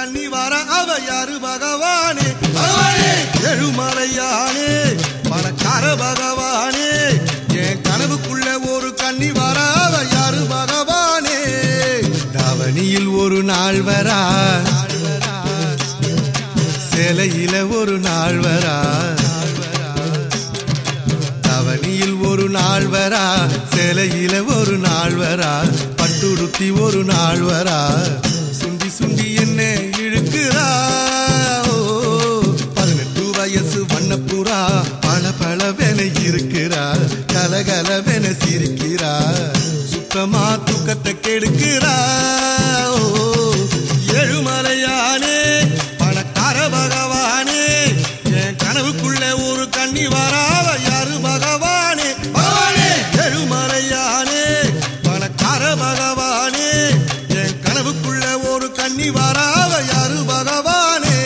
கண்ணி வர அவ யாரு பகவானே பகவானே எழுமலையானே பணக்கார பகவானே என் கனவுக்குள்ள ஒரு கண்ணி வர அவ யாரு பகவானே தவணியில் ஒரு நாள் வரா சிலையில ஒரு நாள் வரா தவணியில் ஒரு நாள் வரா சிலையில ஒரு நாள் வரா பட்டுடுத்தி ஒரு நாள் வரா சுண்டி சுண்டி என்ன இழுக்கிறா ஓ, பதினெட்டு வயசு வண்ணப்புறா பல பலவென இருக்கிறா கலகலவென சிரிக்கிறா சுத்தமா தூக்கத்தை கெடுக்கிறா ஓ, ஏழுமலையானே பணக்கார பகவானே என் கனவுக்குள்ள ஒரு கண்ணி வராவ யாரு பகவானே பகவானே எழுமலையானே பணக்கார பகவானே என் கனவுக்குள்ள ஒரு கண்ணி வராவ யாரு பகவானே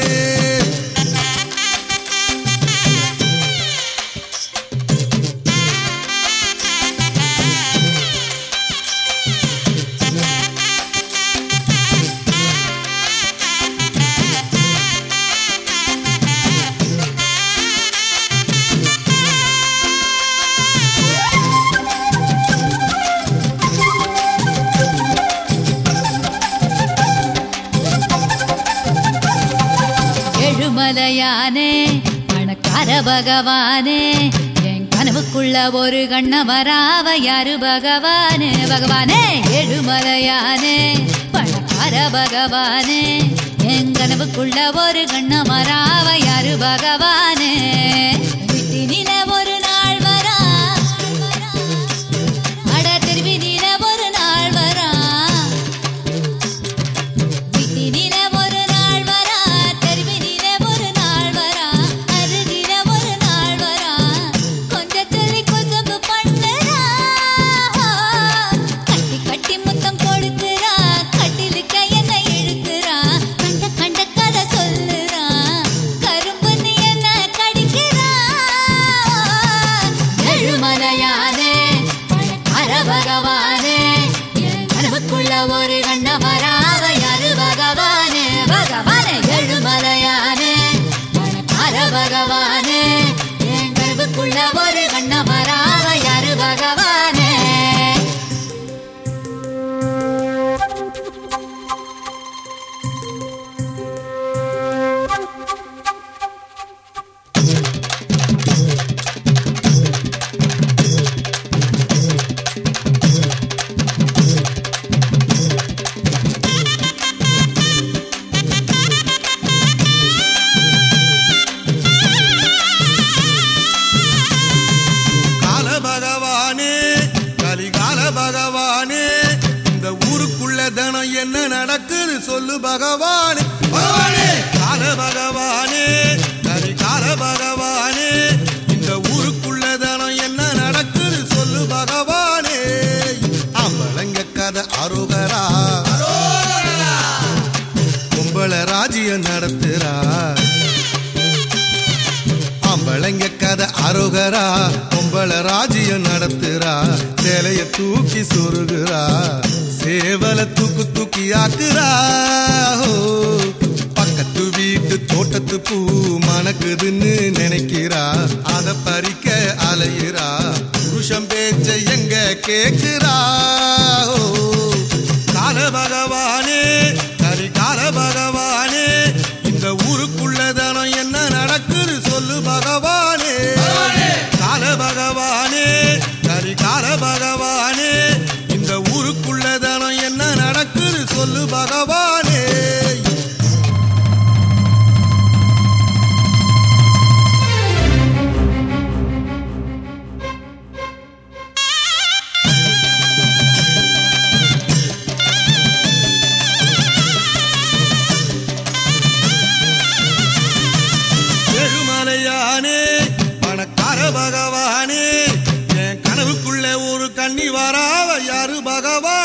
எழுமலையானே பணக்கார பகவானே என் கனவுக்குள்ள ஒரு கண்ண வராவ யாரு பகவானே பகவானே எழுமலையானே பணக்கார பகவானே என் கனவுக்குள்ள ஒரு கண்ண வராவ யாரு பகவானே வீட்டினில ஒரு நாள் வரா அட திருவினில ஒரு நாள் வரா வீட்டினில ஒரு நாள் வரா தெருவினில ஒரு நாள் வரா அருகில ஒரு நாள் வரா கொஞ்சத்துல குசும்பு பண்ணுறா கட்டி கட்டி முத்தம் கொடுக்குறா கட்டிலுக்க என்ன இழுக்கிறா கண்ட கண்ட கதை சொல்லுறா கரும்பு நீ என்ன கடிக்கிறா எழுமலையானே பணக்கார பகவானே என் கனவுக்குள்ள ஒரு கண்ண வராவ யாரு பகவானே பகவானே எழுமலையானே பணக்கார பகவானே என் கனவுக்குள்ள ஒரு கண்ண வராவ யாரு பகவானே கால பகவானே கலிகால பகவானே இந்த ஊருக்குள்ள தினம் என்ன நடக்குது சொல்லு பகவானே பகவானே கால பகவானே கலிகால பகவானே இந்த ஊருக்குள்ள தினம் என்ன நடக்குது சொல்லு பகவானே அம்பளங்க கதை அருகரா கும்பல ராஜ்யம் நடத்துறா அம்பளைங்க கதை அருகரா பொம்பள ராஜ்யம் நடத்துறா சேலைய தூக்கி சொருகுறா சேவல தூக்கு தூக்கி ஆக்குறா ஓ, பக்கத்து வீட்டு தோட்டத்து பூ மணக்குதுன்னு நினைக்கிறா அத பறிக்க அலையிறா புருஷன் பேச்ச எங்க கேக்குறா ஓ, கால பகவானே கரி கால பகவானே இந்த ஊருக்குள்ள தினம் என்ன நடக்குது சொல்லு பகவானே கால பகவானே கரி கால பகவானே இந்த ஊருக்குள்ள தினம் என்ன நடக்குது சொல்லு பகவானே எழுமலையானே பணக்கார பகவானே என் கனவுக்குள்ள ஒரு கண்ணி வராவ யாரு பகவான்